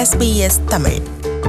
SBS Tamil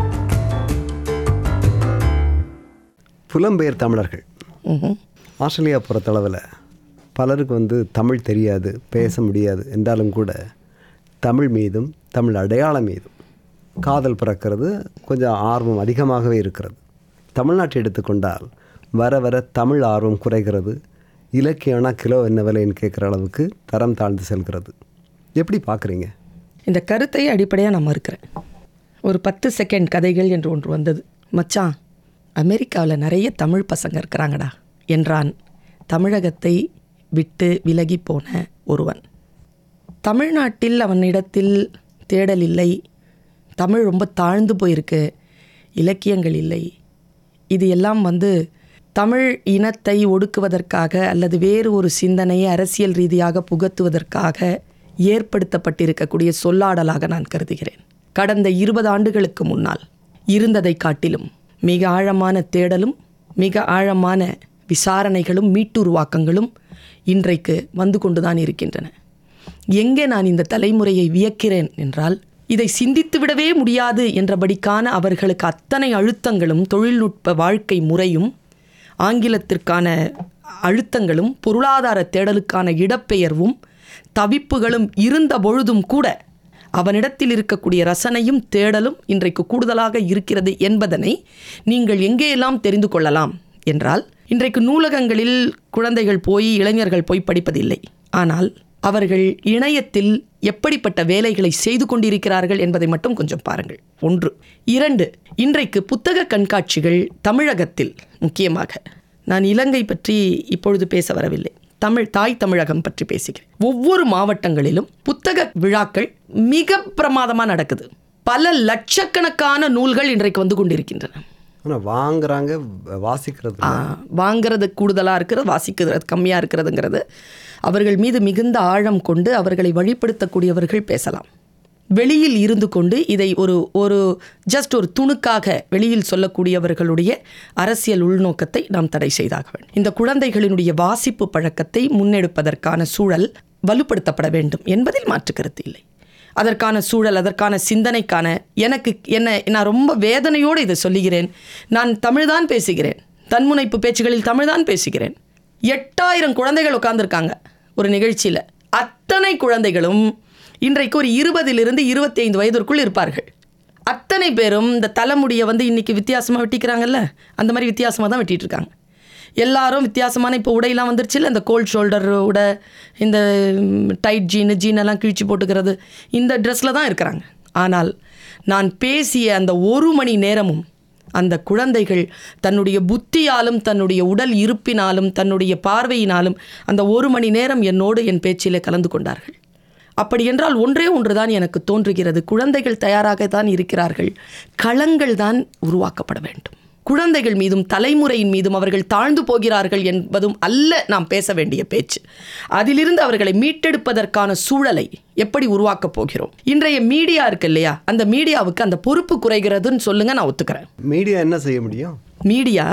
புலம்பெயர் தமிழர்கள் Australia பொறுத்தளவில் பலருக்கு வந்து தமிழ் தெரியாது பேச முடியாது என்றாலும் கூட தமிழ் மீதும் தமிழ் அடையாளம் மீதும் காதல் பிறக்கிறது கொஞ்சம் ஆர்வம் அதிகமாகவே இருக்கிறது தமிழ்நாட்டை எடுத்துக்கொண்டால் வர வர தமிழ் ஆர்வம் குறைகிறது இலக்கியம்னா கிலோ என்ன விலைன்னு கேட்குற அளவுக்கு தரம் தாழ்ந்து செல்கிறது எப்படி பார்க்குறீங்க இந்த கருத்தை அடிப்படையாக நான் மறுக்கிறேன் ஒரு பத்து செகண்ட் கதைகள் என்று ஒன்று வந்தது மச்சான் அமெரிக்காவில் நிறைய தமிழ் பசங்க இருக்கிறாங்கடா என்றான் தமிழகத்தை விட்டு விலகி போன ஒருவன் தமிழ்நாட்டில் அவனிடத்தில் தேடல் இல்லை தமிழ் ரொம்ப தாழ்ந்து போயிருக்கு இலக்கியங்கள் இல்லை இது எல்லாம் வந்து தமிழ் இனத்தை ஒடுக்குவதற்காக அல்லது வேறு ஒரு சிந்தனையை அரசியல் ரீதியாக புகத்துவதற்காக ஏற்படுத்தப்பட்டிருக்கக்கூடிய சொல்லாடலாக நான் கருதுகிறேன் கடந்த இருபது ஆண்டுகளுக்கு முன்னால் இருந்ததை காட்டிலும் மிக ஆழமான தேடலும் மிக ஆழமான விசாரணைகளும் மீட்டுருவாக்கங்களும் இன்றைக்கு வந்து கொண்டுதான் இருக்கின்றன எங்கே நான் இந்த தலைமுறையை வியக்கிறேன் என்றால் இதை சிந்தித்து விடவே முடியாது என்றபடிக்கான அவர்களுக்கு அத்தனை அழுத்தங்களும் தொழில்நுட்ப வாழ்க்கை முறையும் ஆங்கிலத்திற்கான அழுத்தங்களும் பொருளாதார தேடலுக்கான இடப்பெயர்வும் தவிப்புகளும் இருந்த பொழுதும் கூட அவனிடத்தில் இருக்கக்கூடிய ரசனையும் தேடலும் இன்றைக்கு கூடுதலாக இருக்கிறது என்பதனை நீங்கள் எங்கேயெல்லாம் தெரிந்து கொள்ளலாம் என்றால் இன்றைக்கு நூலகங்களில் குழந்தைகள் போய் இளைஞர்கள் போய் படிப்பதில்லை ஆனால் அவர்கள் இணையத்தில் எப்படிப்பட்ட வேலைகளை செய்து கொண்டிருக்கிறார்கள் என்பதை மட்டும் கொஞ்சம் பாருங்கள் ஒன்று இரண்டு இன்றைக்கு புத்தக கண்காட்சிகள் தமிழகத்தில் முக்கியமாக நான் இலங்கை பற்றி இப்பொழுது பேச வரவில்லை தமிழ் தாய் தமிழகம் பற்றி பேசுகிறேன் ஒவ்வொரு மாவட்டங்களிலும் புத்தக விழாக்கள் மிக பிரமாதமாக நடக்குது பல லட்சக்கணக்கான நூல்கள் இன்றைக்கு வந்து கொண்டிருக்கின்றன ஆனால் வாங்குறாங்க வாசிக்கிறது ஆ, வாங்குறது கூடுதலாக இருக்கிறது வாசிக்கிறது கம்மியாக இருக்கிறதுங்கிறது அவர்கள் மீது மிகுந்த ஆழம் கொண்டு அவர்களை வழிப்படுத்தக்கூடியவர்கள் பேசலாம் வெளியில் இருந்து கொண்டு இதை ஒரு ஒரு ஜஸ்ட் ஒரு துணுக்காக வெளியில் சொல்லக்கூடியவர்களுடைய அரசியல் உள்நோக்கத்தை நாம் தடை செய்தாக வேண்டும் இந்த குழந்தைகளினுடைய வாசிப்பு பழக்கத்தை முன்னெடுப்பதற்கான சூழல் வலுப்படுத்தப்பட வேண்டும் என்பதில் மாற்று கருத்து இல்லை அதற்கான சூழல் அதற்கான சிந்தனைக்கான எனக்கு என்ன நான் ரொம்ப வேதனையோடு இதை சொல்லுகிறேன் நான் தமிழ்தான் பேசுகிறேன் தன்முனைப்பு பேச்சுகளில் தமிழ்தான் பேசுகிறேன் எட்டாயிரம் குழந்தைகள் உட்கார்ந்திருக்காங்க ஒரு நிகழ்ச்சியில் அத்தனை குழந்தைகளும் இன்றைக்கு ஒரு இருபதிலிருந்து இருபத்தி ஐந்து வயதிற்குள் இருப்பார்கள் அத்தனை பேரும் இந்த தலைமுடியை வந்து இன்னைக்கு வித்தியாசமாக வெட்டிக்கிறாங்கல்ல அந்த மாதிரி வித்தியாசமாக தான் வெட்டிட்டு இருக்காங்க எல்லாரும் வித்தியாசமான இப்போ உடையெல்லாம் வந்துருச்சுல்ல இந்த கோல்ட் ஷோல்டர் உட இந்த டைட் ஜீனு ஜீனெல்லாம் கிழிச்சு போட்டுக்கிறது இந்த ட்ரெஸ்ஸில் தான் இருக்கிறாங்க ஆனால் நான் பேசிய அந்த ஒரு மணி நேரமும் அந்த குழந்தைகள் தன்னுடைய புத்தியாலும் தன்னுடைய உடல் இருப்பினாலும் தன்னுடைய பார்வையினாலும் அந்த ஒரு மணி நேரம் என்னோடு என் பேச்சிலே கலந்து கொண்டார்கள் அப்படி என்றால் ஒன்றே ஒன்றுதான் எனக்கு தோன்றுகிறது குழந்தைகள் தயாராக தான் இருக்கிறார்கள் களங்கள் தான் உருவாக்கப்பட வேண்டும் குழந்தைகள் மீதும் தலைமுறையின் மீதும் அவர்கள் தாழ்ந்து போகிறார்கள் என்பதும் அல்ல நாம் பேச வேண்டிய பேச்சு அதிலிருந்து அவர்களை மீட்டெடுப்பதற்கான சூழலை எப்படி உருவாக்கப் போகிறோம் இன்றைய மீடியா இருக்கு இல்லையா அந்த மீடியாவுக்கு அந்த பொறுப்பு குறைகிறதுன்னு சொல்லுங்க நான் ஒத்துக்கிறேன் மீடியா என்ன செய்ய முடியும் மீடியா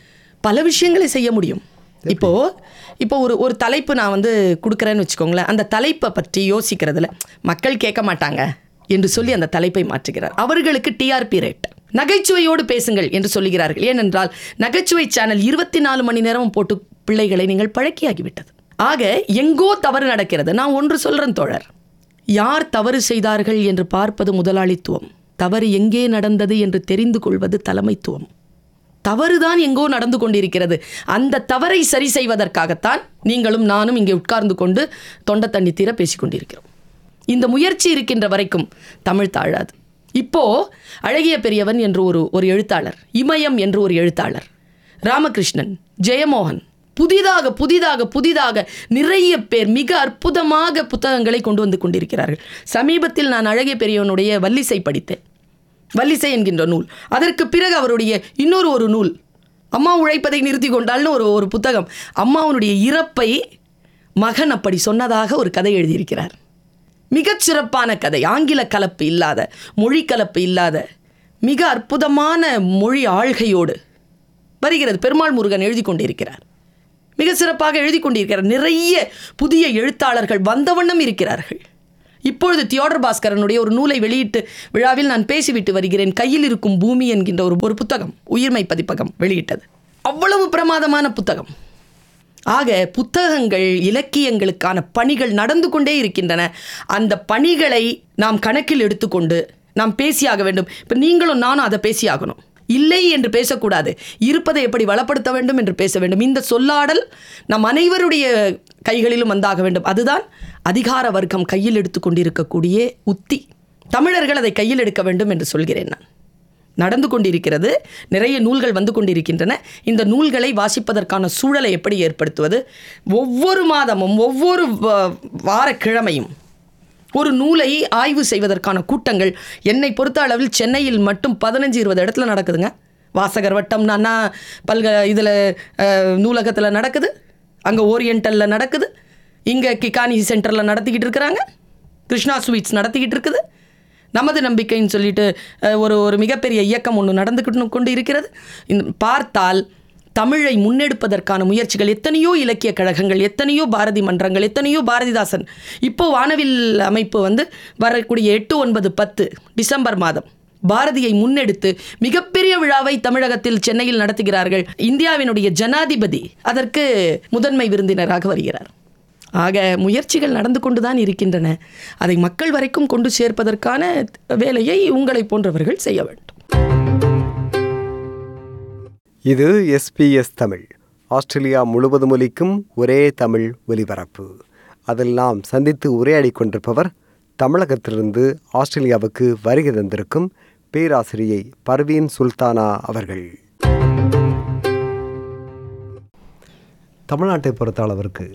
பல விஷயங்களை செய்ய முடியும் இப்போ இப்போ ஒரு ஒரு தலைப்பு நான் வந்து கொடுக்குறேன்னு வச்சுக்கோங்களேன் அந்த தலைப்பை பற்றி யோசிக்கிறதுல மக்கள் கேட்க மாட்டாங்க என்று சொல்லி அந்த தலைப்பை மாற்றுகிறார் அவர்களுக்கு டிஆர்பி ரேட் நகைச்சுவையோடு பேசுங்கள் என்று சொல்லுகிறார்கள் ஏனென்றால் நகைச்சுவை சேனல் இருபத்தி நாலு மணி நேரமும் போட்டு பிள்ளைகளை நீங்கள் பழக்கியாகிவிட்டது ஆக எங்கோ தவறு நடக்கிறது நான் ஒன்று சொல்றேன் தோழர் யார் தவறு செய்தார்கள் என்று பார்ப்பது முதலாளித்துவம் தவறு எங்கே நடந்தது என்று தெரிந்து கொள்வது தலைமைத்துவம் தவறுதான் எங்கோ நடந்து கொண்டிருக்கிறது அந்த தவறை சரி செய்வதற்காகத்தான் நீங்களும் நானும் இங்கே உட்கார்ந்து கொண்டு தொண்டை தண்ணி தீர பேசிக் கொண்டிருக்கிறோம் இந்த முயற்சி இருக்கின்ற வரைக்கும் தமிழ் தாழாது இப்போ அழகிய பெரியவன் என்று ஒரு ஒரு எழுத்தாளர் இமயம் என்று ஒரு எழுத்தாளர் ராமகிருஷ்ணன் ஜெயமோகன் புதிதாக புதிதாக புதிதாக நிறைய பேர் மிக அற்புதமாக புத்தகங்களை கொண்டு வந்து கொண்டிருக்கிறார்கள் சமீபத்தில் நான் அழகிய பெரியவனுடைய வல்லிசை படித்தேன் வல்லிசை என்கின்ற நூல் அதற்கு பிறகு அவருடைய இன்னொரு ஒரு நூல் அம்மா உழைப்பதை நிறுத்தி கொண்டால்னு ஒரு ஒரு புத்தகம் அம்மாவனுடைய இறப்பை மகன் அப்படி சொன்னதாக ஒரு கதை எழுதியிருக்கிறார் மிகச் சிறப்பான கதை ஆங்கில கலப்பு இல்லாத மொழி கலப்பு இல்லாத மிக அற்புதமான மொழி ஆள்கையோடு வருகிறது பெருமாள் முருகன் எழுதி கொண்டிருக்கிறார் மிக சிறப்பாக எழுதி கொண்டிருக்கிறார் நிறைய புதிய எழுத்தாளர்கள் வந்தவண்ணம் இருக்கிறார்கள் இப்பொழுது தியோடர் பாஸ்கரனுடைய ஒரு நூலை வெளியிட்டு விழாவில் நான் பேசிவிட்டு வருகிறேன் கையில் இருக்கும் பூமி என்கின்ற ஒரு ஒரு புத்தகம் உயிர்மை பதிப்பகம் வெளியிட்டது அவ்வளவு பிரமாதமான புத்தகம் ஆக புத்தகங்கள் இலக்கியங்களுக்கான பணிகள் நடந்து கொண்டே இருக்கின்றன அந்த பணிகளை நாம் கணக்கில் எடுத்துக்கொண்டு நாம் பேசியாக வேண்டும் இப்போ நீங்களும் நானும் அதை பேசியாகணும் இல்லை என்று பேசக்கூடாது இருப்பதை எப்படி வளப்படுத்த வேண்டும் என்று பேச வேண்டும் இந்த சொல்லாடல் நம் அனைவருடைய கைகளிலும் வந்தாக வேண்டும் அதுதான் அதிகார வர்க்கம் கையில் எடுத்துக்கொண்டிருக்கக்கூடிய உத்தி தமிழர்கள் அதை கையில் எடுக்க வேண்டும் என்று சொல்கிறேன் நான் நடந்து கொண்டிருக்கிறது நிறைய நூல்கள் வந்து கொண்டிருக்கின்றன இந்த நூல்களை வாசிப்பதற்கான சூழலை எப்படி ஏற்படுத்துவது ஒவ்வொரு மாதமும் ஒவ்வொரு வ- வாரக்கிழமையும் ஒரு நூலை ஆய்வு செய்வதற்கான கூட்டங்கள் என்னை பொறுத்த அளவில் சென்னையில் மட்டும் பதினஞ்சு இருபது இடத்துல நடக்குதுங்க வாசகர் வட்டம் அண்ணா பல்க இதில் நூலகத்தில் நடக்குது அங்கே ஓரியண்டலில் நடக்குது இங்கே கிகானி சென்டரில் நடத்திக்கிட்டு இருக்கிறாங்க கிருஷ்ணா ஸ்வீட்ஸ் நடத்திக்கிட்டு இருக்குது நமது நம்பிக்கைன்னு சொல்லிட்டு அஹ், ஒரு ஒரு மிகப்பெரிய இயக்கம் ஒன்று நடந்துக்கிட்டு கொண்டு இருக்கிறது இந்த பார்த்தால் தமிழை முன்னெடுப்பதற்கான முயற்சிகள் எத்தனையோ இலக்கிய கழகங்கள் எத்தனையோ பாரதி மன்றங்கள் எத்தனையோ பாரதிதாசன் இப்போ வானவில் அமைப்பு வந்து வரக்கூடிய எட்டு ஒன்பது பத்து டிசம்பர் மாதம் பாரதியை முன்னெடுத்து மிகப்பெரிய விழாவை தமிழகத்தில் சென்னையில் நடத்துகிறார்கள் இந்தியாவினுடைய ஜனாதிபதி அதற்கு முதன்மை விருந்தினராக வருகிறார் ஆக முயற்சிகள் நடந்து கொண்டுதான் இருக்கின்றன அதை மக்கள் வரைக்கும் கொண்டு சேர்ப்பதற்கான வேலையை உங்களை போன்றவர்கள் செய்ய வேண்டும் இது எஸ்பிஎஸ் தமிழ் ஆஸ்திரேலியா முழுவதும் ஒலிக்கும் ஒரே தமிழ் ஒலிபரப்பு அதில் நாம் சந்தித்து உரையாடி கொண்டிருப்பவர் தமிழகத்திலிருந்து ஆஸ்திரேலியாவுக்கு வருகை தந்திருக்கும் பேராசிரியை பர்வீன் சுல்தானா அவர்கள் தமிழ்நாட்டை பொறுத்த அளவிற்கு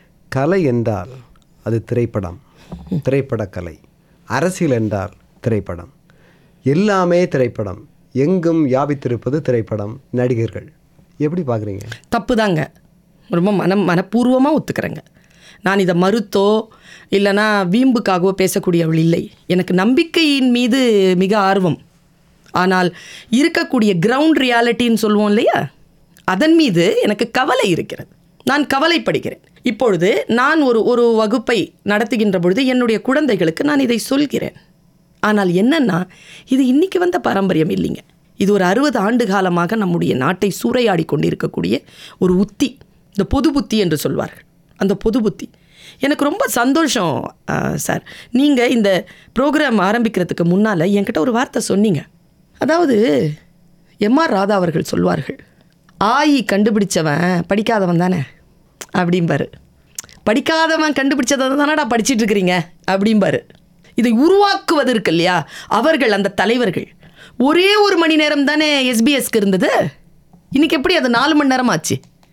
கலை என்றால் அது திரைப்படம் திரைப்படக்கலை அரசியல் என்றால் திரைப்படம் எல்லாமே திரைப்படம் எங்கும் வியாபித்திருப்பது திரைப்படம் நடிகர்கள் எப்படி பார்க்குறீங்க தப்பு தாங்க ரொம்ப மனம் மனப்பூர்வமாக ஒத்துக்கிறேங்க நான் இதை மறுத்தோ இல்லைனா வீம்புக்காகவோ பேசக்கூடியவள் இல்லை எனக்கு நம்பிக்கையின் மீது மிக ஆர்வம் ஆனால் இருக்கக்கூடிய கிரவுண்ட் ரியாலிட்டின்னு சொல்லுவோம் இல்லையா அதன் மீது எனக்கு கவலை இருக்கிறது நான் கவலைப்படுகிறேன் இப்பொழுது நான் ஒரு ஒரு வகுப்பை நடத்துகின்ற பொழுது என்னுடைய குழந்தைகளுக்கு நான் இதை சொல்கிறேன் ஆனால் என்னன்னா இது இன்னைக்கு வந்த பாரம்பரியம் இல்லைங்க இது ஒரு அறுபது ஆண்டு காலமாக நம்முடைய நாட்டை சூறையாடி கொண்டிருக்கக்கூடிய ஒரு உத்தி இந்த பொது புத்தி என்று சொல்வார்கள் அந்த பொது புத்தி எனக்கு ரொம்ப சந்தோஷம் ஆ, சார் நீங்கள் இந்த ப்ரோக்ராம் ஆரம்பிக்கிறதுக்கு முன்னால் என்கிட்ட ஒரு வார்த்தை சொன்னீங்க அதாவது எம்ஆர் ராதா அவர்கள் சொல்வார்கள் ஆயி கண்டுபிடிச்சவன் படிக்காதவன் தானே அப்படிம்பாரு படிக்காதவன் கண்டுபிடிச்சதை தானடா படிச்சிட்டு இருக்கிறீங்க அப்படிம்பாரு இதை உருவாக்குவது இருக்கு இல்லையா அவர்கள் அந்த தலைவர்கள் ஒரே ஒரு மணி நேரம் தானே எஸ்பிஎஸ்க்கு இருந்தது இன்னைக்கு எப்படி அது நாலு மணி நேரம் ஆச்சு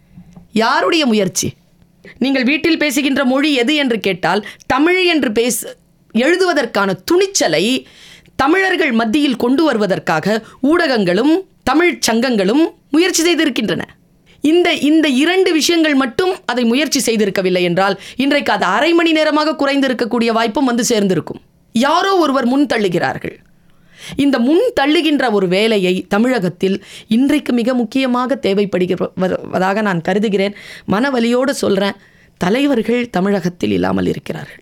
யாருடைய முயற்சி நீங்கள் வீட்டில் பேசுகின்ற மொழி எது என்று கேட்டால் தமிழ் என்று பேச எழுதுவதற்கான துணிச்சலை தமிழர்கள் மத்தியில் கொண்டு வருவதற்காக ஊடகங்களும் தமிழ் சங்கங்களும் முயற்சி செய்திருக்கின்றன இந்த இந்த இரண்டு விஷயங்கள் மட்டும் அதை முயற்சி செய்திருக்கவில்லை என்றால் இன்றைக்கு அது அரை மணி நேரமாக குறைந்திருக்கக்கூடிய வாய்ப்பும் வந்து சேர்ந்திருக்கும் யாரோ ஒருவர் முன் தள்ளுகிறார்கள் இந்த முன் தள்ளுகின்ற ஒரு வேலையை தமிழகத்தில் இன்றைக்கு மிக முக்கியமாக தேவைப்படுகிறதாக நான் கருதுகிறேன் மனவலியோடு சொல்கிறேன் தலைவர்கள் தமிழகத்தில் இல்லாமல் இருக்கிறார்கள்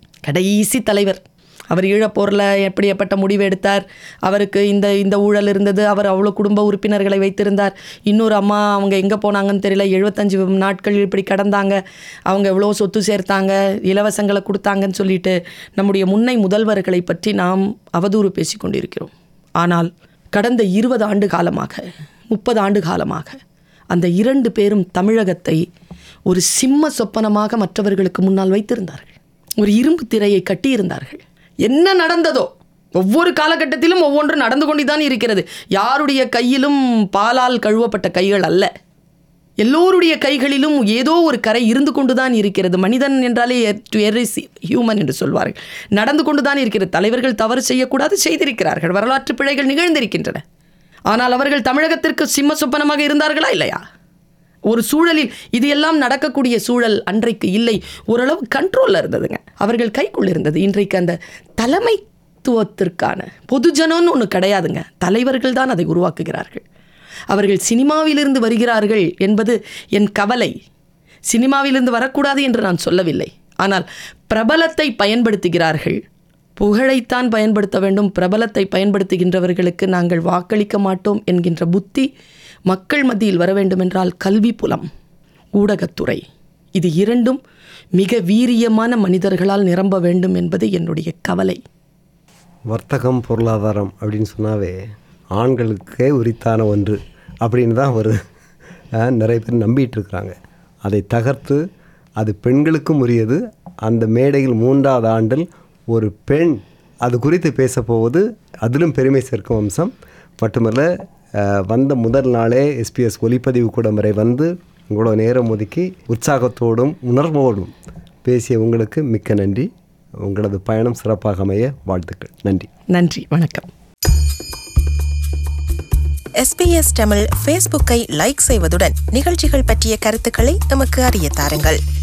கடைசி தலைவர் அவர் ஈழப்போரில் எப்படிப்பட்ட முடிவு எடுத்தார் அவருக்கு இந்த இந்த ஊழல் இருந்தது அவர் அவ்வளோ குடும்ப உறுப்பினர்களை வைத்திருந்தார் இன்னொரு அம்மா அவங்க எங்கே போனாங்கன்னு தெரியல எழுபத்தஞ்சு நாட்கள் இப்படி கடந்தாங்க அவங்க எவ்வளோ சொத்து சேர்த்தாங்க இலவசங்களை கொடுத்தாங்கன்னு சொல்லிட்டு நம்முடைய முன்னை முதல்வர்களை பற்றி நாம் அவதூறு பேசி கொண்டிருக்கிறோம் ஆனால் கடந்த இருபது ஆண்டு காலமாக முப்பது ஆண்டு காலமாக அந்த இரண்டு பேரும் தமிழகத்தை ஒரு சிம்ம சொப்பனமாக மற்றவர்களுக்கு முன்னால் வைத்திருந்தார்கள் ஒரு இரும்பு திரையை கட்டியிருந்தார்கள் என்ன நடந்ததோ ஒவ்வொரு காலகட்டத்திலும் ஒவ்வொன்றும் நடந்து கொண்டுதான் இருக்கிறது யாருடைய கையிலும் பாலால் கழுவப்பட்ட கைகள் அல்ல எல்லோருடைய கைகளிலும் ஏதோ ஒரு கரை இருந்து கொண்டுதான் இருக்கிறது மனிதன் என்றாலே டு எரிஸ் ஹியூமன் என்று சொல்வார்கள் நடந்து கொண்டுதான் இருக்கிறது தலைவர்கள் தவறு செய்யக்கூடாது செய்திருக்கிறார்கள் வரலாற்று பிழைகள் நிகழ்ந்திருக்கின்றன ஆனால் அவர்கள் தமிழகத்திற்கு சிம்ம சொப்பனமாக இருந்தார்களா இல்லையா ஒரு சூழலில் இது எல்லாம் நடக்கக்கூடிய சூழல் அன்றைக்கு இல்லை ஓரளவு கண்ட்ரோலில் இருந்ததுங்க அவர்கள் கைக்குள் இருந்தது இன்றைக்கு அந்த தலைமைத்துவத்திற்கான பொதுஜனம்னு ஒன்று கிடையாதுங்க தலைவர்கள் தான் அதை உருவாக்குகிறார்கள் அவர்கள் சினிமாவிலிருந்து வருகிறார்கள் என்பது என் கவலை சினிமாவிலிருந்து வரக்கூடாது என்று நான் சொல்லவில்லை ஆனால் பிரபலத்தை பயன்படுத்துகிறார்கள் புகழைத்தான் பயன்படுத்த வேண்டும் பிரபலத்தை பயன்படுத்துகின்றவர்களுக்கு நாங்கள் வாக்களிக்க மாட்டோம் என்கின்ற புத்தி மக்கள் மத்தியில் வர வேண்டுமென்றால் கல்வி புலம் ஊடகத்துறை இது இரண்டும் மிக வீரியமான மனிதர்களால் நிரம்ப வேண்டும் என்பது என்னுடைய கவலை வர்த்தகம் பொருளாதாரம் அப்படின்னு சொன்னாவே ஆண்களுக்கே உரித்தான ஒன்று அப்படின்னு தான் ஒரு அஹ், நிறைய பேர் நம்பிட்டு இருக்கிறாங்க அதை தகர்த்து அது பெண்களுக்கும் உரியது அந்த மேடையில் மூன்றாவது ஆண்டில் ஒரு பெண் அது குறித்து பேச போவது அதிலும் பெருமை சேர்க்கும் அம்சம் மட்டுமல்ல அஹ், வந்த முதல் நாளே எஸ்பிஎஸ் ஒலிப்பதிவு கூடம் வரை வந்து உங்களோட நேரம் ஒதுக்கி உற்சாகத்தோடும் உணர்வோடும் பேசிய உங்களுக்கு மிக்க நன்றி உங்களது பயணம் சிறப்பாக அமைய வாழ்த்துக்கள் நன்றி நன்றி வணக்கம் எஸ்பிஎஸ் தமிழ் ஃபேஸ்புக்கை லைக் செய்வதுடன் நிகழ்ச்சிகள் பற்றிய கருத்துக்களை எமக்கு அறிய தாருங்கள்